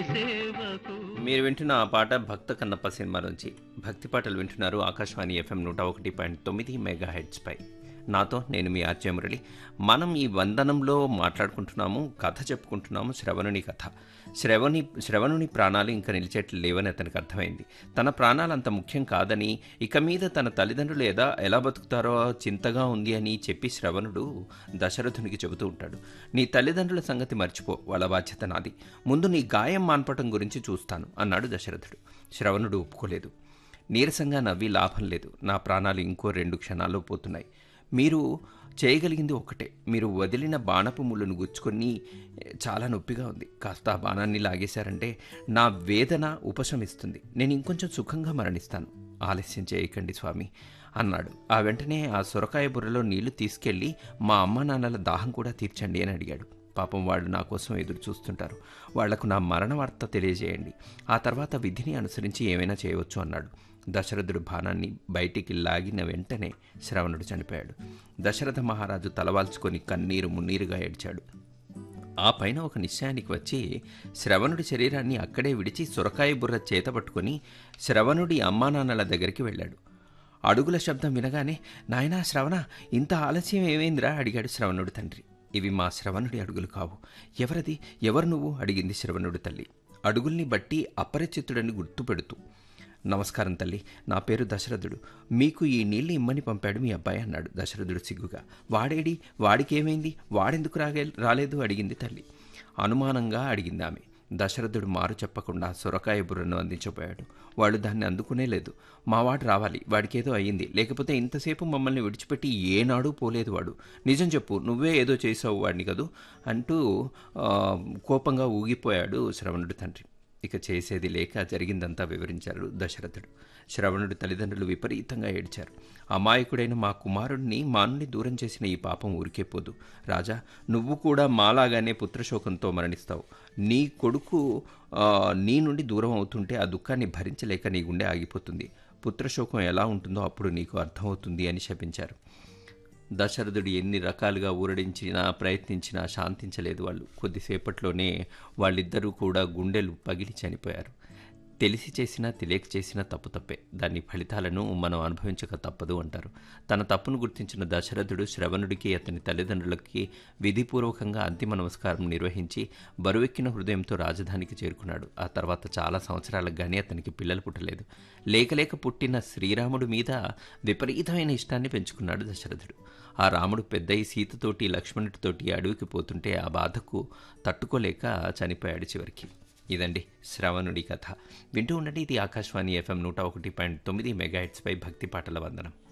మీరు వింటున్న ఆ పాట భక్త కన్నప్ప సినిమా నుంచి భక్తి పాటలు వింటున్నారు ఆకాశవాణి ఎఫ్ఎం నూట ఒకటి పాయింట్ తొమ్మిది మెగా హెడ్స్ పై నాతో నేను మీ ఆర్జే మురళి మనం ఈ వందనంలో మాట్లాడుకుంటున్నాము కథ చెప్పుకుంటున్నాము శ్రవణుని కథ శ్రవణి శ్రవణుని ప్రాణాలు ఇంకా నిలిచేట్లు లేవని అతనికి అర్థమైంది తన ప్రాణాలు అంత ముఖ్యం కాదని ఇక మీద తన తల్లిదండ్రులు ఎలా ఎలా బతుకుతారో చింతగా ఉంది అని చెప్పి శ్రవణుడు దశరథునికి చెబుతూ ఉంటాడు నీ తల్లిదండ్రుల సంగతి మర్చిపో వాళ్ళ బాధ్యత నాది ముందు నీ గాయం మాన్పటం గురించి చూస్తాను అన్నాడు దశరథుడు శ్రవణుడు ఒప్పుకోలేదు నీరసంగా నవ్వి లాభం లేదు నా ప్రాణాలు ఇంకో రెండు క్షణాల్లో పోతున్నాయి మీరు చేయగలిగింది ఒకటే మీరు వదిలిన బాణపు ముళ్ళను గుచ్చుకొని చాలా నొప్పిగా ఉంది కాస్త ఆ బాణాన్ని లాగేశారంటే నా వేదన ఉపశమిస్తుంది నేను ఇంకొంచెం సుఖంగా మరణిస్తాను ఆలస్యం చేయకండి స్వామి అన్నాడు ఆ వెంటనే ఆ సొరకాయ బుర్రలో నీళ్లు తీసుకెళ్ళి మా అమ్మా నాన్నల దాహం కూడా తీర్చండి అని అడిగాడు పాపం వాళ్ళు నా కోసం ఎదురు చూస్తుంటారు వాళ్లకు నా మరణ వార్త తెలియజేయండి ఆ తర్వాత విధిని అనుసరించి ఏమైనా చేయవచ్చు అన్నాడు దశరథుడు బాణాన్ని బయటికి లాగిన వెంటనే శ్రవణుడు చనిపోయాడు దశరథ మహారాజు తలవాల్చుకొని కన్నీరు మున్నీరుగా ఏడ్చాడు ఆ పైన ఒక నిశ్చయానికి వచ్చి శ్రవణుడి శరీరాన్ని అక్కడే విడిచి సొరకాయ బుర్ర చేత పట్టుకొని శ్రవణుడి అమ్మానాన్నల దగ్గరికి వెళ్ళాడు అడుగుల శబ్దం వినగానే నాయనా శ్రవణ ఇంత ఆలస్యం ఏమైందిరా అడిగాడు శ్రవణుడి తండ్రి ఇవి మా శ్రవణుడి అడుగులు కావు ఎవరది ఎవరు నువ్వు అడిగింది శ్రవణుడి తల్లి అడుగుల్ని బట్టి అపరిచితుడని గుర్తుపెడుతూ నమస్కారం తల్లి నా పేరు దశరథుడు మీకు ఈ నీళ్ళు ఇమ్మని పంపాడు మీ అబ్బాయి అన్నాడు దశరథుడు సిగ్గుగా వాడేడి వాడికేమైంది వాడెందుకు రాగే రాలేదు అడిగింది తల్లి అనుమానంగా అడిగింది ఆమె దశరథుడు మారు చెప్పకుండా సొరకాయ బుర్రను అందించబోయాడు వాళ్ళు దాన్ని అందుకునే లేదు మావాడు రావాలి వాడికేదో అయ్యింది లేకపోతే ఇంతసేపు మమ్మల్ని విడిచిపెట్టి ఏనాడు పోలేదు వాడు నిజం చెప్పు నువ్వే ఏదో చేసావు వాడిని కదూ అంటూ ఆ, కోపంగా ఊగిపోయాడు శ్రవణుడి తండ్రి ఇక చేసేది లేక జరిగిందంతా వివరించారు దశరథుడు శ్రవణుడి తల్లిదండ్రులు విపరీతంగా ఏడ్చారు అమాయకుడైన మా కుమారుడిని మా నుండి దూరం చేసిన ఈ పాపం ఊరికే పోదు రాజా నువ్వు కూడా మాలాగానే పుత్రశోకంతో మరణిస్తావు నీ కొడుకు ఆ, నీ నుండి దూరం అవుతుంటే ఆ దుఃఖాన్ని భరించలేక నీ గుండె ఆగిపోతుంది పుత్రశోకం ఎలా ఉంటుందో అప్పుడు నీకు అర్థమవుతుంది అని శపించారు దశరథుడు ఎన్ని రకాలుగా ఊరడించినా ప్రయత్నించినా శాంతించలేదు వాళ్ళు కొద్దిసేపట్లోనే వాళ్ళిద్దరూ కూడా గుండెలు పగిలి చనిపోయారు తెలిసి చేసినా తెలియక చేసినా తప్పు తప్పే దాని ఫలితాలను మనం అనుభవించక తప్పదు అంటారు తన తప్పును గుర్తించిన దశరథుడు శ్రవణుడికి అతని తల్లిదండ్రులకి విధిపూర్వకంగా అంతిమ నమస్కారం నిర్వహించి బరువెక్కిన హృదయంతో రాజధానికి చేరుకున్నాడు ఆ తర్వాత చాలా సంవత్సరాలకు కానీ అతనికి పిల్లలు పుట్టలేదు లేకలేక పుట్టిన శ్రీరాముడి మీద విపరీతమైన ఇష్టాన్ని పెంచుకున్నాడు దశరథుడు ఆ రాముడు పెద్దయి సీతతోటి లక్ష్మణుడితోటి అడవికి పోతుంటే ఆ బాధకు తట్టుకోలేక చనిపోయాడు చివరికి ఇదండి శ్రవణుడి కథ వింటూ ఉండండి ఇది ఆకాశవాణి ఎఫ్ఎం నూట ఒకటి పాయింట్ తొమ్మిది మెగాహెట్స్పై భక్తి పాటల వందనం